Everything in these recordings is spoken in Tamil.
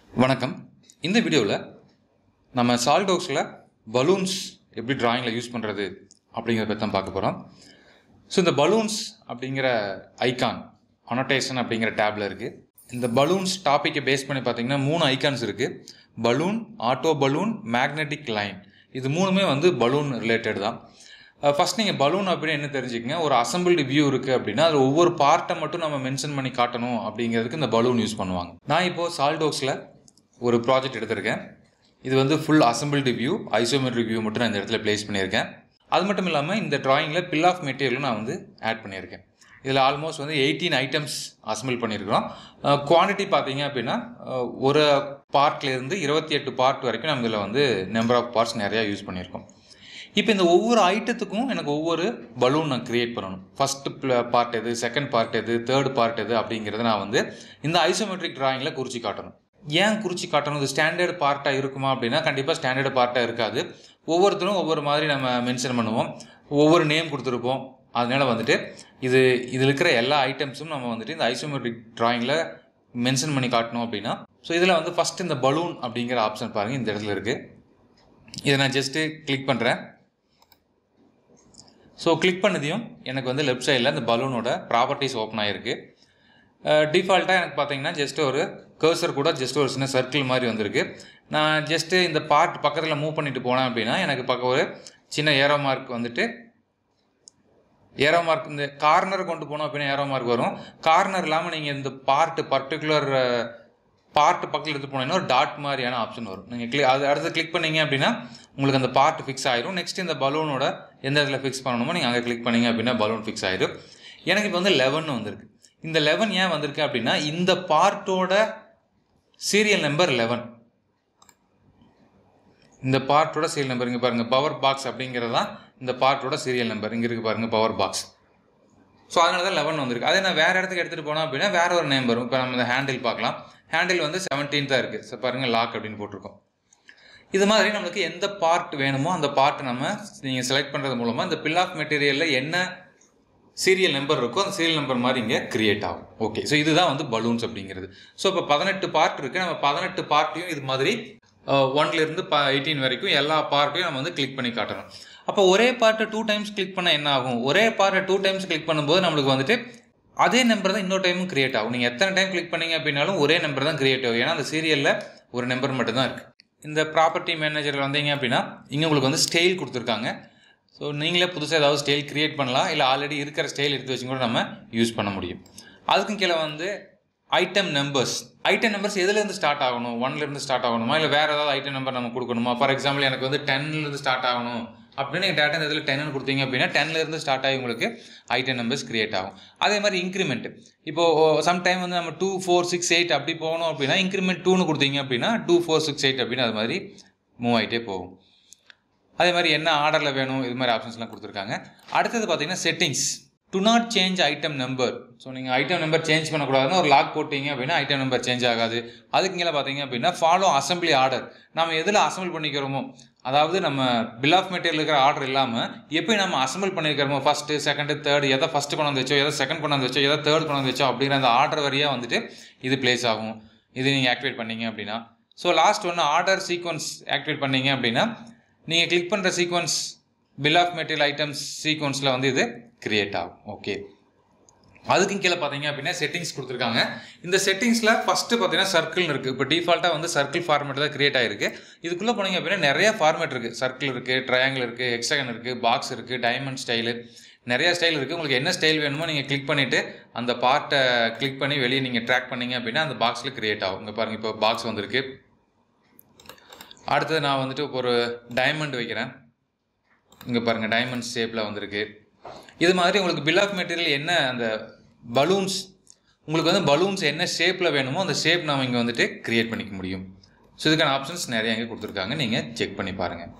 வணக்கம் இந்த வீடியோவில் நம்ம சால்டோக்ஸில் பலூன்ஸ் எப்படி டிராயிங்கில் யூஸ் பண்ணுறது அப்படிங்கிறத பற்றி தான் பார்க்க போகிறோம் ஸோ இந்த பலூன்ஸ் அப்படிங்கிற ஐகான் அனோட்டேஷன் அப்படிங்கிற டேப்பில் இருக்குது இந்த பலூன்ஸ் டாப்பிக்கை பேஸ் பண்ணி பார்த்தீங்கன்னா மூணு ஐகான்ஸ் இருக்குது balloon auto balloon magnetic line இது மூணுமே வந்து பலூன் ரிலேட்டட் தான் ஃபஸ்ட் நீங்கள் பலூன் அப்படின்னு என்ன தெரிஞ்சுக்கங்க ஒரு அசம்பிள்டு வியூ இருக்குது அப்படின்னா அதில் ஒவ்வொரு பார்ட்டை மட்டும் நம்ம மென்ஷன் பண்ணி காட்டணும் அப்படிங்கிறதுக்கு இந்த பலூன் யூஸ் பண்ணுவாங்க நான் இப்போது சால்டோக்ஸில் ஒரு ப்ராஜெக்ட் எடுத்திருக்கேன் இது வந்து full assembled view isometric view மட்டும் நான் இந்த இடத்துல ப்ளேஸ் பண்ணியிருக்கேன் அது மட்டும் இல்லாமல் இந்த ட்ராயிங்கில் பில் ஆஃப் மெட்டீரியலும் நான் வந்து ஆட் பண்ணியிருக்கேன் இதில் ஆல்மோஸ்ட் வந்து எயிட்டீன் ஐட்டம்ஸ் அசம்பிள் பண்ணியிருக்கிறோம் குவான்டிட்டி பார்த்தீங்க அப்படின்னா அஹ், ஒரு பார்ட்லேருந்து இருபத்தி எட்டு பார்ட் வரைக்கும் நம்ம இதில் வந்து நம்பர் ஆஃப் பார்ட்ஸ் நிறையா யூஸ் பண்ணியிருக்கோம் இப்போ இந்த ஒவ்வொரு ஐட்டத்துக்கும் எனக்கு ஒவ்வொரு பலூன் நான் கிரியேட் பண்ணணும் ஃபஸ்ட்டு பார்ட் எது செகண்ட் பார்ட் எது தேர்ட் பார்ட் எது அப்படிங்கிறத நான் வந்து இந்த ஐசோமெட்ரிக் டிராயிங்கில் குறித்து காட்டணும் ஏன் குறித்து காட்டணும் இது ஸ்டாண்டர்ட் பார்ட்டாக இருக்குமா அப்படின்னா கண்டிப்பாக ஸ்டாண்டர்ட் பார்ட்டாக இருக்காது ஒவ்வொருத்தரும் ஒவ்வொரு மாதிரி நம்ம மென்ஷன் பண்ணுவோம் ஒவ்வொரு நேம் கொடுத்துருப்போம் அதனால வந்துட்டு இது இதில் இருக்கிற எல்லா ஐட்டம்ஸும் நம்ம வந்துட்டு இந்த ஐசோமெட்ரிக் டிராயிங்கில் மென்ஷன் பண்ணி காட்டணும் அப்படின்னா ஸோ இதில் வந்து ஃபஸ்ட் இந்த பலூன் அப்படிங்கிற ஆப்ஷன் பாருங்கள் இந்த இடத்துல இருக்குது இதை நான் ஜஸ்ட்டு கிளிக் பண்ணுறேன் ஸோ கிளிக் பண்ணதையும் எனக்கு வந்து லெஃப்ட் சைடில் இந்த பலூனோட ப்ராப்பர்ட்டிஸ் ஓப்பன் ஆகிருக்கு டிஃபால்ட்டாக எனக்கு பார்த்தீங்கன்னா ஜஸ்ட் ஒரு கர்சர் கூட ஜஸ்ட் ஒரு சின்ன சர்க்கிள் மாதிரி வந்திருக்கு நான் ஜஸ்ட்டு இந்த பார்ட் பக்கத்தில் மூவ் பண்ணிட்டு போனேன் அப்படின்னா எனக்கு பக்கம் ஒரு சின்ன ஏரோ மார்க் வந்துட்டு ஏரோ மார்க் இந்த கார்னர் கொண்டு போனோம் அப்படின்னா ஏரோ மார்க் வரும் கார்னர் இல்லாமல் நீங்கள் இந்த பார்ட் பர்டிகுலர் பார்ட் பக்கத்தில் எடுத்து போனீங்கன்னா ஒரு டாட் மாதிரியான ஆப்ஷன் வரும் நீங்கள் கிளிக் அது அடுத்து கிளிக் பண்ணீங்க அப்படின்னா உங்களுக்கு அந்த பார்ட் ஃபிக்ஸ் ஆயிரும் நெக்ஸ்ட் இந்த பலூனோட எந்த இடத்துல ஃபிக்ஸ் பண்ணணுமோ நீங்கள் அங்கே கிளிக் பண்ணீங்க அப்படின்னா பலூன் ஃபிக்ஸ் ஆயிரும் எனக்கு இப்போ வந்து லெவன் வந்திருக்கு இந்த லெவன் ஏன் வந்திருக்கு அப்படின்னா இந்த பார்ட்டோட சீரியல் நம்பர் லெவன் இந்த பார்ட்டோட சீரியல் நம்பர் இங்கே பாருங்கள் பவர் பாக்ஸ் அப்படிங்கிறது தான் இந்த பார்ட்டோட சீரியல் நம்பர் இங்கே இருக்குது பாருங்கள் பவர் பாக்ஸ் ஸோ அதனால தான் லெவன் வந்திருக்கு அதே நான் வேறு இடத்துக்கு எடுத்துகிட்டு போனோம் அப்படின்னா வேற ஒரு நேம் வரும் இப்போ நம்ம இந்த ஹேண்டில் பார்க்கலாம் ஹேண்டில் வந்து செவன்டீன் தான் இருக்குது ஸோ பாருங்கள் லாக் அப்படின்னு போட்டிருக்கோம் இது மாதிரி நம்மளுக்கு எந்த பார்ட் வேணுமோ அந்த பார்ட் நம்ம நீங்கள் செலக்ட் பண்ணுறது மூலமாக இந்த பில் ஆஃப் மெட்டீரியலில் என்ன சீரியல் நம்பர் இருக்கோ அந்த சீரியல் நம்பர் மாதிரி இங்கே கிரியேட் ஆகும் ஓகே ஸோ இதுதான் வந்து பலூன்ஸ் அப்படிங்கிறது ஸோ இப்போ பதினெட்டு பார்ட் இருக்குது நம்ம பதினெட்டு பார்ட்டையும் இது மாதிரி ஒன்லேருந்து ப எயிட்டீன் வரைக்கும் எல்லா பார்ட்டையும் நம்ம வந்து கிளிக் பண்ணி காட்டணும் அப்போ ஒரே பார்ட்டை டூ டைம்ஸ் கிளிக் பண்ண என்ன ஆகும் ஒரே பார்ட்டை டூ டைம்ஸ் கிளிக் பண்ணும்போது நம்மளுக்கு வந்துட்டு அதே நம்பர் தான் இன்னொரு டைமும் கிரியேட் ஆகும் நீங்கள் எத்தனை டைம் கிளிக் பண்ணீங்க அப்படின்னாலும் ஒரே நம்பர் தான் கிரியேட் ஆகும் ஏன்னா அந்த சீரியலில் ஒரு நம்பர் மட்டும் தான் இருக்குது இந்த ப்ராப்பர்ட்டி மேனேஜர் வந்தீங்க அப்படின்னா இங்கே உங்களுக்கு வந்து ஸ்டைல் கொடுத்துருக்காங்க ஸோ நீங்களே புதுசாக ஏதாவது ஸ்டைல் கிரியேட் பண்ணலாம் இல்லை ஆல்ரெடி இருக்கிற ஸ்டைல் எடுத்து வச்சு கூட நம்ம யூஸ் பண்ண முடியும் அதுக்கும் கீழே வந்து ஐட்டம் நம்பர்ஸ் ஐட்டம் நம்பர்ஸ் எதுலேருந்து ஸ்டார்ட் ஆகணும் ஒன்லேருந்து ஸ்டார்ட் ஆகணுமா இல்லை வேறு ஏதாவது ஐட்டம் நம்பர் நம்ம கொடுக்கணுமா ஃபார் எக்ஸாம்பிள் எனக்கு வந்து டென்லேருந்து ஸ்டார்ட் ஆகணும் அப்படின்னு நீங்கள் டேட்டா இந்த இதில் டென்னு கொடுத்தீங்க அப்படின்னா டென்லேருந்து ஸ்டார்ட் ஆகி உங்களுக்கு ஐட்டம் நம்பர்ஸ் கிரியேட் ஆகும் அதே மாதிரி இன்க்ரிமெண்ட் இப்போது சம்டைம் வந்து நம்ம டூ ஃபோர் சிக்ஸ் எயிட் அப்படி போகணும் அப்படின்னா இன்க்ரிமெண்ட் டூன்னு கொடுத்தீங்க அப்படின்னா டூ ஃபோர் சிக்ஸ் எயிட் அப்படின்னு அது மாதிரி மூவ் ஆகிட்டே போகும் அதே மாதிரி என்ன ஆர்டரில் வேணும் இது மாதிரி ஆப்ஷன்ஸ்லாம் கொடுத்துருக்காங்க அடுத்தது பார்த்தீங்கன்னா settings to not change item number so நீங்கள் ஐட்டம் நம்பர் சேஞ்ச் பண்ணக்கூடாதுன்னு ஒரு லாக் போட்டீங்க அப்படின்னா ஐட்டம் நம்பர் சேஞ்ச் ஆகாது அதுக்கு மேலே பார்த்தீங்க அப்படின்னா ஃபாலோ அசம்பிளி ஆர்டர் நம்ம எதில் அசம்பிள் பண்ணிக்கிறோமோ அதாவது நம்ம பில் ஆஃப் மெட்டீரியல் இருக்கிற ஆர்டர் இல்லாமல் எப்படி நம்ம அசம்பிள் பண்ணியிருக்கிறோமோ ஃபஸ்ட்டு செகண்டு தேர்ட் எதை ஃபஸ்ட்டு கொண்டு வந்து வச்சோ எதை செகண்ட் கொண்டு வந்து வச்சோ எதை தேர்ட் கொண்டு வந்து வச்சோ அப்படிங்கிற அந்த ஆர்டர் வரியாக வந்துட்டு இது பிளேஸ் ஆகும் இது நீங்கள் ஆக்டிவேட் பண்ணீங்க அப்படின்னா ஸோ லாஸ்ட் ஒன்று ஆர்டர் சீக்வன்ஸ் ஆக்டிவேட் பண்ணீங்க அப்படின்னா நீங்கள் கிளிக் பண்ணுற sequence bill of material items சீக்வன்ஸில் வந்து இது கிரியேட் ஆகும் ஓகே அதுக்கும் கீழே பார்த்தீங்க அப்படின்னா செட்டிங்ஸ் கொடுத்துருக்காங்க இந்த செட்டிங்ஸில் ஃபஸ்ட்டு பார்த்தீங்கன்னா சர்க்கிள் இருக்குது இப்போ டிஃபால்ட்டாக வந்து சர்க்கிள் ஃபார்மேட் தான் கிரியேட் ஆயிருக்கு இதுக்குள்ளே போனீங்க அப்படின்னா நிறைய ஃபார்மேட் இருக்குது சர்க்கிள் இருக்குது ட்ரையாங்கிள் இருக்குது ஹெக்ஸகன் இருக்குது பாக்ஸ் இருக்குது டைமண்ட் ஸ்டைலு நிறைய ஸ்டைல் இருக்குது உங்களுக்கு என்ன ஸ்டைல் வேணுமோ நீங்கள் கிளிக் பண்ணிவிட்டு அந்த பார்ட்டை கிளிக் பண்ணி வெளியே நீங்கள் ட்ராக் பண்ணீங்க அப்படின்னா அந்த பாக்ஸில் கிரியேட் ஆகும் இங்கே பாருங்கள் இப்போ பாக்ஸ் வந்திருக்கு அடுத்தது நான் வந்துட்டு இப்போ ஒரு டைமண்ட் வைக்கிறேன் இங்கே பாருங்கள் டைமண்ட் ஷேப்பில் வந்திருக்கு இது மாதிரி உங்களுக்கு பில் ஆஃப் மெட்டீரியல் என்ன அந்த பலூன்ஸ் உங்களுக்கு வந்து பலூன்ஸ் என்ன ஷேப்பில் வேணுமோ அந்த ஷேப் நாம் இங்கே வந்துட்டு க்ரியேட் பண்ணிக்க முடியும் ஸோ இதுக்கான ஆப்ஷன்ஸ் நிறைய இங்கே கொடுத்துருக்காங்க நீங்கள் செக் பண்ணி பாருங்கள்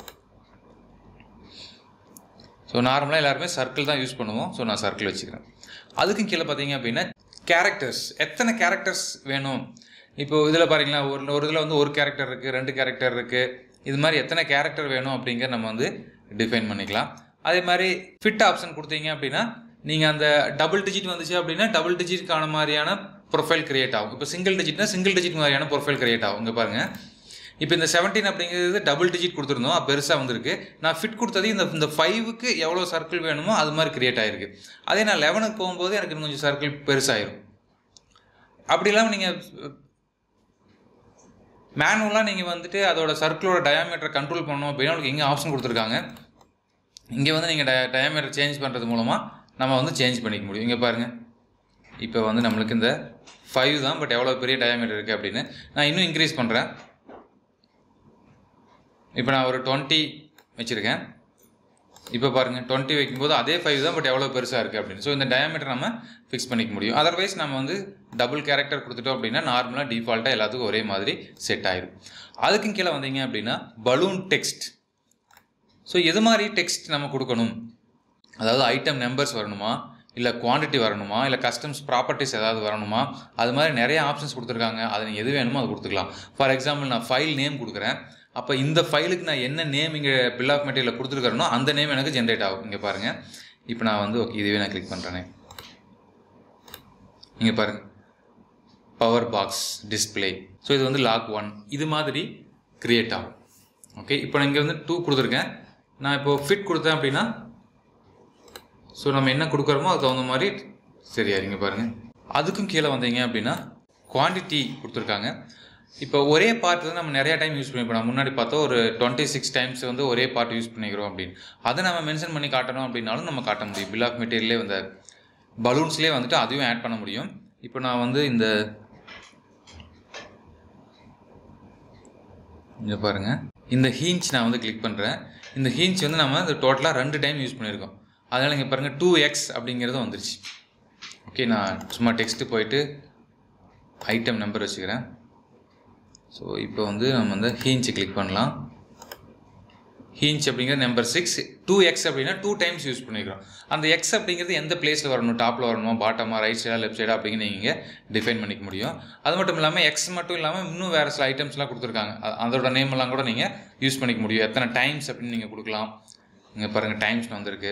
ஸோ நார்மலாக எல்லாருமே சர்க்கிள் தான் யூஸ் பண்ணுவோம் ஸோ நான் சர்க்கிள் வச்சுக்கிறேன் அதுக்கும் கீழே பார்த்தீங்க அப்படின்னா கேரக்டர்ஸ் எத்தனை கேரக்டர்ஸ் வேணும் இப்போ இதில் பாருங்களா ஒரு ஒரு இதில் வந்து ஒரு கேரக்டர் இருக்குது ரெண்டு கேரக்டர் இருக்குது இது மாதிரி எத்தனை கேரக்டர் வேணும் அப்படிங்கிற நம்ம வந்து டிஃபைன் பண்ணிக்கலாம் அதே மாதிரி ஃபிட் ஆப்ஷன் கொடுத்தீங்க அப்படின்னா நீங்கள் அந்த டபுள் டிஜிட் வந்துச்சு அப்படின்னா டபுள் டிஜிட்கான மாதிரியான ப்ரொஃபைல் கிரியேட் ஆகும் இப்போ சிங்கிள் டிஜிட்னா சிங்கிள் டிஜிட் மாதிரியான ப்ரொஃபைல் கிரியேட் ஆகும் இங்கே பாருங்கள் இப்போ இந்த செவன்டீன் அப்படிங்கிறது டபுள் டிஜிட் கொடுத்துருந்தோம் அது பெருசாக வந்திருக்கு நான் ஃபிட் கொடுத்தது இந்த இந்த ஃபைவுக்கு எவ்வளோ சர்க்கிள் வேணுமோ அது மாதிரி கிரியேட் ஆகிருக்கு அதே நான் லெவனுக்கு போகும்போது எனக்கு இன்னும் கொஞ்சம் சர்க்கிள் பெருசாயிரும் அப்படி இல்லாமல் நீங்கள் மேனுவலாக நீங்கள் வந்துட்டு அதோட சர்க்கிளோட டயாமீட்டரை கண்ட்ரோல் பண்ணணும் அப்படின்னா உங்களுக்கு இங்கே ஆப்ஷன் கொடுத்துருக்காங்க இங்கே வந்து நீங்கள் டய டயாமீட்டர் சேஞ்ச் பண்ணுறது மூலமாக நம்ம வந்து சேஞ்ச் பண்ணிக்க முடியும் இங்கே பாருங்கள் இப்போ வந்து நம்மளுக்கு இந்த ஃபைவ் தான் பட் எவ்வளோ பெரிய டயாமீட்டர் இருக்குது அப்படின்னு நான் இன்னும் இன்க்ரீஸ் பண்ணுறேன் இப்போ நான் ஒரு டுவெண்ட்டி வச்சுருக்கேன் இப்போ பாருங்கள் டுவெண்ட்டி வைக்கும்போது அதே ஃபைவ் தான் பட் எவ்வளோ பெருசாக இருக்குது அப்படின்னு ஸோ இந்த டயாமீட்டர் நம்ம ஃபிக்ஸ் பண்ணிக்க முடியும் அதர்வைஸ் நம்ம வந்து டபுள் கேரக்டர் கொடுத்துட்டோம் அப்படின்னா நார்மலாக டிஃபால்ட்டாக எல்லாத்துக்கும் ஒரே மாதிரி செட் ஆயிடும் அதுக்கும் கீழே வந்தீங்க அப்படின்னா பலூன் டெக்ஸ்ட் ஸோ எது மாதிரி டெக்ஸ்ட் நம்ம கொடுக்கணும் அதாவது ஐட்டம் நம்பர்ஸ் வரணுமா இல்லை குவான்டிட்டி வரணுமா இல்லை கஸ்டம்ஸ் ப்ராப்பர்ட்டிஸ் ஏதாவது வரணுமா அது மாதிரி நிறைய ஆப்ஷன்ஸ் கொடுத்துருக்காங்க அது நீங்கள் எது வேணுமோ அது கொடுத்துக்கலாம் ஃபார் எக்ஸாம்பிள் நான் ஃபைல் நேம் கொடுக்குறேன் அப்போ இந்த ஃபைலுக்கு நான் என்ன நேம் இங்கே பில் ஆஃப் மெட்டீரியல் கொடுத்துருக்கறனோ அந்த நேம் எனக்கு ஜென்ரேட் ஆகும் இங்கே பாருங்கள் இப்போ நான் வந்து ஓகே இதுவே நான் கிளிக் பண்ணுறேனே இங்கே பாருங்கள் பவர் பாக்ஸ் டிஸ்பிளே ஸோ இது வந்து லாக் ஒன் இது மாதிரி கிரியேட் ஆகும் ஓகே இப்போ நான் இங்கே வந்து டூ கொடுத்துருக்கேன் நான் இப்போ ஃபிட் கொடுத்தேன் அப்படின்னா ஸோ நம்ம என்ன கொடுக்குறோமோ அதுக்கு தகுந்த மாதிரி சரியா இங்கே பாருங்கள் அதுக்கும் கீழே வந்தீங்க அப்படின்னா குவான்டிட்டி கொடுத்துருக்காங்க இப்போ ஒரே பார்ட் வந்து நம்ம நிறைய டைம் யூஸ் பண்ணிப்போம் நான் முன்னாடி பார்த்தோம் ஒரு டுவெண்ட்டி சிக்ஸ் டைம்ஸ் வந்து ஒரே பார்ட் யூஸ் பண்ணிக்கிறோம் அப்படின்னு அதை நம்ம மென்ஷன் பண்ணி காட்டணும் அப்படின்னாலும் நம்ம காட்ட முடியும் பில் ஆஃப் மெட்டீரியலே இந்த பலூன்ஸ்லேயே வந்துட்டு அதையும் ஆட் பண்ண முடியும் இப்போ நான் வந்து இந்த இங்கே பாருங்கள் இந்த ஹீஞ்ச் நான் வந்து கிளிக் பண்ணுறேன் இந்த ஹீஞ்ச் வந்து நம்ம இந்த டோட்டலாக ரெண்டு டைம் யூஸ் பண்ணியிருக்கோம் அதனால் இங்கே பாருங்கள் டூ எக்ஸ் அப்படிங்கிறது வந்துருச்சு ஓகே நான் சும்மா டெக்ஸ்ட்டு போயிட்டு ஐட்டம் நம்பர் வச்சுக்கிறேன் ஸோ இப்போ வந்து நம்ம வந்து ஹீஞ்ச் கிளிக் பண்ணலாம் ஹீஞ்ச் அப்படிங்கிறது நம்பர் சிக்ஸ் டூ எக்ஸ் அப்படின்னா டூ டைம்ஸ் யூஸ் பண்ணிக்கிறோம் அந்த எக்ஸ் அப்படிங்கிறது எந்த பிளேஸில் வரணும் டாப்பில் வரணுமா பாட்டமாக ரைட் சைடாக லெஃப்ட் சைடாக அப்படிங்கிற நீங்கள் டிஃபைன் பண்ணிக்க முடியும் அது மட்டும் இல்லாமல் எக்ஸ் மட்டும் இல்லாமல் இன்னும் வேறு சில ஐட்டம்ஸ்லாம் கொடுத்துருக்காங்க அ- அதோட நேம் எல்லாம் கூட நீங்கள் யூஸ் பண்ணிக்க முடியும் எத்தனை டைம்ஸ் அப்படின்னு நீங்கள் கொடுக்கலாம் இங்கே பாருங்கள் டைம்ஸ் வந்திருக்கு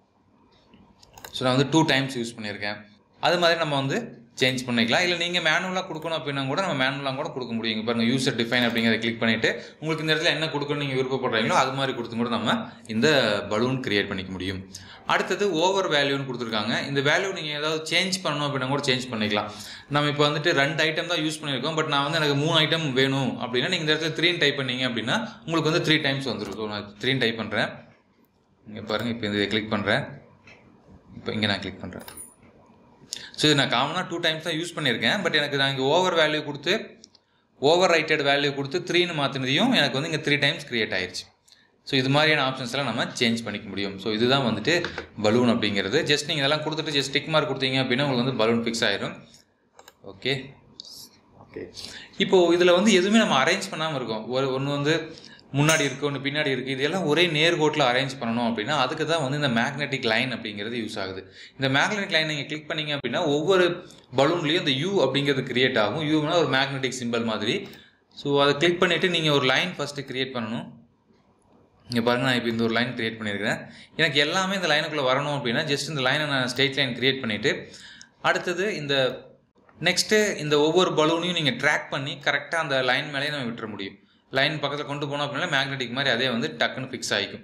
ஸோ நான் வந்து டூ டைம்ஸ் யூஸ் பண்ணியிருக்கேன் அது மாதிரி நம்ம வந்து சேஞ்ச் பண்ணிக்கலாம் இல்லை நீங்கள் மேனுவலாக கொடுக்கணும் அப்படின்னா கூட நம்ம மேனுவலாக கூட கொடுக்க முடியும் இங்கே பாருங்கள் யூசர் டிஃபைன் அப்படிங்கிறத கிளிக் பண்ணிவிட்டு உங்களுக்கு இந்த இடத்துல என்ன கொடுக்கணும் நீங்கள் விருப்பப்படுறீங்களோ அது மாதிரி கொடுத்து கூட நம்ம இந்த பலூன் கிரியேட் பண்ணிக்க முடியும் அடுத்தது ஓவர் வேல்யூன்னு கொடுத்துருக்காங்க இந்த வேல்யூ நீங்கள் ஏதாவது சேஞ்ச் பண்ணணும் அப்படின்னா கூட சேஞ்ச் பண்ணிக்கலாம் நம்ம இப்போ வந்துட்டு ரெண்டு ஐட்டம் தான் யூஸ் பண்ணியிருக்கோம் பட் நான் வந்து எனக்கு மூணு ஐட்டம் வேணும் அப்படின்னா நீங்கள் இந்த இடத்துல த்ரீன்னு டைப் பண்ணீங்க அப்படின்னா உங்களுக்கு வந்து த்ரீ டைம்ஸ் வந்துடும் ஸோ நான் த்ரீன்னு டைப் பண்ணுறேன் இங்கே பாருங்கள் இப்போ இதை கிளிக் பண்ணுறேன் இப்போ இங்கே நான் கிளிக் பண்ணுறேன் ஸோ இது நான் காமனாக டூ டைம்ஸ் தான் யூஸ் பண்ணியிருக்கேன் பட் எனக்கு நான் இங்கே ஓவர் வேல்யூ கொடுத்து ஓவர் ரைட்டட் வேல்யூ கொடுத்து த்ரீன்னு மாற்றினதையும் எனக்கு வந்து இங்கே த்ரீ டைம்ஸ் கிரியேட் ஆயிருச்சு ஸோ இது மாதிரியான ஆப்ஷன்ஸ் எல்லாம் நம்ம சேஞ்ச் பண்ணிக்க முடியும் ஸோ இதுதான் வந்துட்டு பலூன் அப்படிங்கிறது ஜஸ்ட் நீங்கள் இதெல்லாம் கொடுத்துட்டு ஜஸ்ட் டிக் மார்க் கொடுத்தீங்க அப்படின்னா உங்களுக்கு வந்து பலூன் ஃபிக்ஸ் ஆயிரும் ஓகே ஓகே இப்போது இதில் வந்து எதுவுமே நம்ம அரேஞ்ச் பண்ணாமல் இருக்கோம் ஒரு ஒன்று வந்து முன்னாடி இருக்குது ஒன்று பின்னாடி இருக்குது இதெல்லாம் ஒரே நேர்கோட்டில் அரேஞ்ச் பண்ணணும் அப்படின்னா அதுக்கு தான் வந்து இந்த மேக்னெட்டிக் லைன் அப்படிங்கிறது யூஸ் ஆகுது இந்த மேக்னெட்டிக் லைன் நீங்கள் கிளிக் பண்ணீங்க அப்படின்னா ஒவ்வொரு பலூன்லேயும் இந்த யூ அப்படிங்கிறது கிரியேட் ஆகும் யூனா ஒரு மேக்னெட்டிக் சிம்பிள் மாதிரி ஸோ அதை கிளிக் பண்ணிவிட்டு நீங்கள் ஒரு லைன் ஃபஸ்ட்டு கிரியேட் பண்ணணும் இங்கே பாருங்க நான் இப்போ இந்த ஒரு லைன் கிரியேட் பண்ணியிருக்கிறேன் எனக்கு எல்லாமே இந்த லைனுக்குள்ளே வரணும் அப்படின்னா ஜஸ்ட் இந்த லைனை நான் ஸ்ட்ரெயிட் லைன் கிரியேட் பண்ணிவிட்டு அடுத்தது இந்த நெக்ஸ்ட்டு இந்த ஒவ்வொரு பலூனையும் நீங்கள் ட்ராக் பண்ணி கரெக்டாக அந்த லைன் மேலேயே நம்ம விட்டுற முடியும் லைன் பக்கத்தில் கொண்டு போனோம் அப்படின்னா மேக்னெட்டிக் மாதிரி அதே வந்து டக்குன்னு ஃபிக்ஸ் ஆகிக்கும்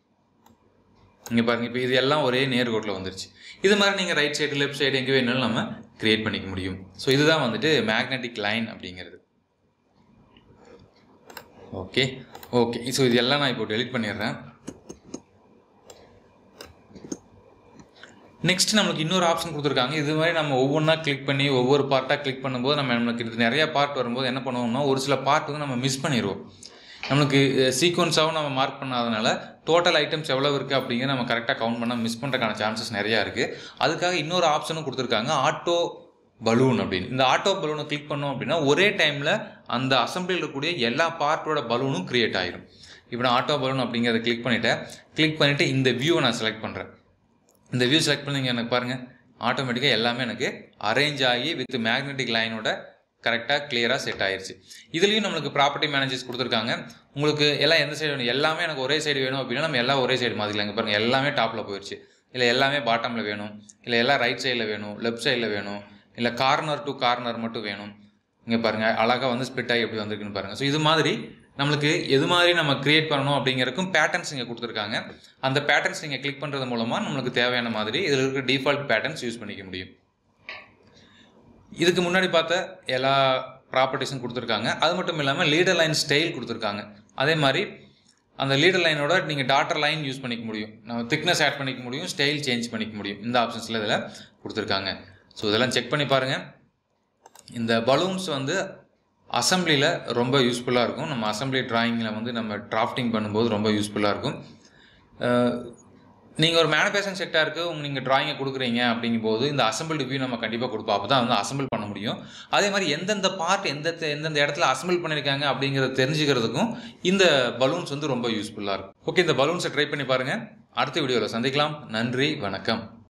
இங்கே பாருங்க இப்போ இது எல்லாம் ஒரே நேர்கோட்டில் வந்துருச்சு இது மாதிரி நீங்கள் ரைட் சைடு லெஃப்ட் சைடு எங்கே வேணாலும் நம்ம கிரியேட் பண்ணிக்க முடியும் ஸோ இதுதான் வந்துட்டு மேக்னெட்டிக் லைன் அப்படிங்கிறது ஓகே ஓகே ஸோ இது எல்லாம் நான் இப்போ டெலிட் பண்ணிடுறேன் நெக்ஸ்ட் நம்மளுக்கு இன்னொரு ஆப்ஷன் கொடுத்துருக்காங்க இது மாதிரி நம்ம ஒவ்வொன்றா கிளிக் பண்ணி ஒவ்வொரு பார்ட்டாக கிளிக் பண்ணும்போது நம்ம நம்மளுக்கு இது நிறைய பார்ட் வரும்போது என்ன பண்ணுவோம்னா ஒரு சில பார்ட் வந்து நம்ம மிஸ் பண்ணிடுவோம் நம்மளுக்கு சீக்வன்ஸாகவும் நம்ம மார்க் பண்ணாதனால டோட்டல் ஐட்டம்ஸ் எவ்வளோ இருக்குது அப்படிங்கிற நம்ம கரெக்டாக கவுண்ட் பண்ண மிஸ் பண்ணுறதுக்கான சான்சஸ் நிறையா இருக்குது அதுக்காக இன்னொரு ஆப்ஷனும் கொடுத்துருக்காங்க ஆட்டோ பலூன் அப்படின்னு இந்த ஆட்டோ பலூனை கிளிக் பண்ணோம் அப்படின்னா ஒரே டைமில் அந்த அசம்பிளியில் இருக்கக்கூடிய எல்லா பார்ட்டோட பலூனும் கிரியேட் ஆகிடும் இப்போ நான் ஆட்டோ பலூன் அப்படிங்கிறத கிளிக் பண்ணிவிட்டேன் கிளிக் பண்ணிவிட்டு இந்த வியூவை நான் செலக்ட் பண்ணுறேன் இந்த வியூ செலக்ட் பண்ணி எனக்கு பாருங்கள் ஆட்டோமேட்டிக்காக எல்லாமே எனக்கு அரேஞ்ச் ஆகி வித் மேக்னெட்டிக் லைனோட கரெக்டாக கிளியராக செட் ஆயிருச்சு இதுலேயும் நம்மளுக்கு ப்ராப்பர்ட்டி மேனேஜர்ஸ் கொடுத்துருக்காங்க உங்களுக்கு எல்லாம் எந்த சைடு வேணும் எல்லாமே எனக்கு ஒரே சைடு வேணும் அப்படின்னா நம்ம எல்லாம் ஒரே சைடு மாற்றிக்கலாம் இங்க பாருங்கள் எல்லாமே டாப்பில் போயிடுச்சு இல்லை எல்லாமே பாட்டமில் வேணும் இல்லை எல்லாம் ரைட் சைடில் வேணும் லெஃப்ட் சைடில் வேணும் இல்லை கார்னர் டு கார்னர் மட்டும் வேணும் இங்கே பாருங்கள் அழகாக வந்து ஸ்பிட் ஆகி எப்படி வந்திருக்குன்னு பாருங்கள் ஸோ இது மாதிரி நம்மளுக்கு எது மாதிரி நம்ம கிரியேட் பண்ணணும் அப்படிங்கிறதுக்கும் பேட்டர்ன்ஸ் இங்கே கொடுத்துருக்காங்க அந்த பேட்டர்ன்ஸ் நீங்கள் கிளிக் பண்ணுறது மூலமாக நம்மளுக்கு தேவையான மாதிரி இதில் இருக்க டிஃபால்ட் பேட்டர்ன்ஸ் யூஸ் பண்ணிக்க முடியும் இதுக்கு முன்னாடி பார்த்த எல்லா ப்ராப்பர்ட்டிஸும் கொடுத்துருக்காங்க அது மட்டும் இல்லாமல் லீடர் லைன் ஸ்டைல் கொடுத்துருக்காங்க அதே மாதிரி அந்த லீடர் லைனோட நீங்கள் டாட்டர் லைன் யூஸ் பண்ணிக்க முடியும் நம்ம திக்னஸ் ஆட் பண்ணிக்க முடியும் ஸ்டைல் சேஞ்ச் பண்ணிக்க முடியும் இந்த ஆப்ஷன்ஸில் இதில் கொடுத்துருக்காங்க ஸோ இதெல்லாம் செக் பண்ணி பாருங்கள் இந்த பலூன்ஸ் வந்து அசம்பிளியில் ரொம்ப யூஸ்ஃபுல்லாக இருக்கும் நம்ம அசம்பிளி டிராயிங்கில் வந்து நம்ம டிராஃப்டிங் பண்ணும்போது ரொம்ப யூஸ்ஃபுல்லாக இருக்கும் நீங்கள் ஒரு மேனுஃபேக்சரிங் செக்டாருக்கு உங்க நீங்கள் டிராயிங்கை கொடுக்குறீங்க அப்படிங்கும்போது இந்த அசம்பிள் ரிவ்யூ நம்ம கண்டிப்பாக கொடுப்போம் அப்போ தான் வந்து அசம்பிள் பண்ண முடியும் அதே மாதிரி எந்தெந்த பார்ட் எந்த எந்தெந்த இடத்துல அசம்பிள் பண்ணியிருக்காங்க அப்படிங்கிறத தெரிஞ்சுக்கிறதுக்கும் இந்த பலூன்ஸ் வந்து ரொம்ப யூஸ்ஃபுல்லாக இருக்கும் ஓகே இந்த பலூன்ஸை ட்ரை பண்ணி பாருங்கள் அடுத்த வீடியோவில் சந்திக்கலாம் நன்றி வணக்கம்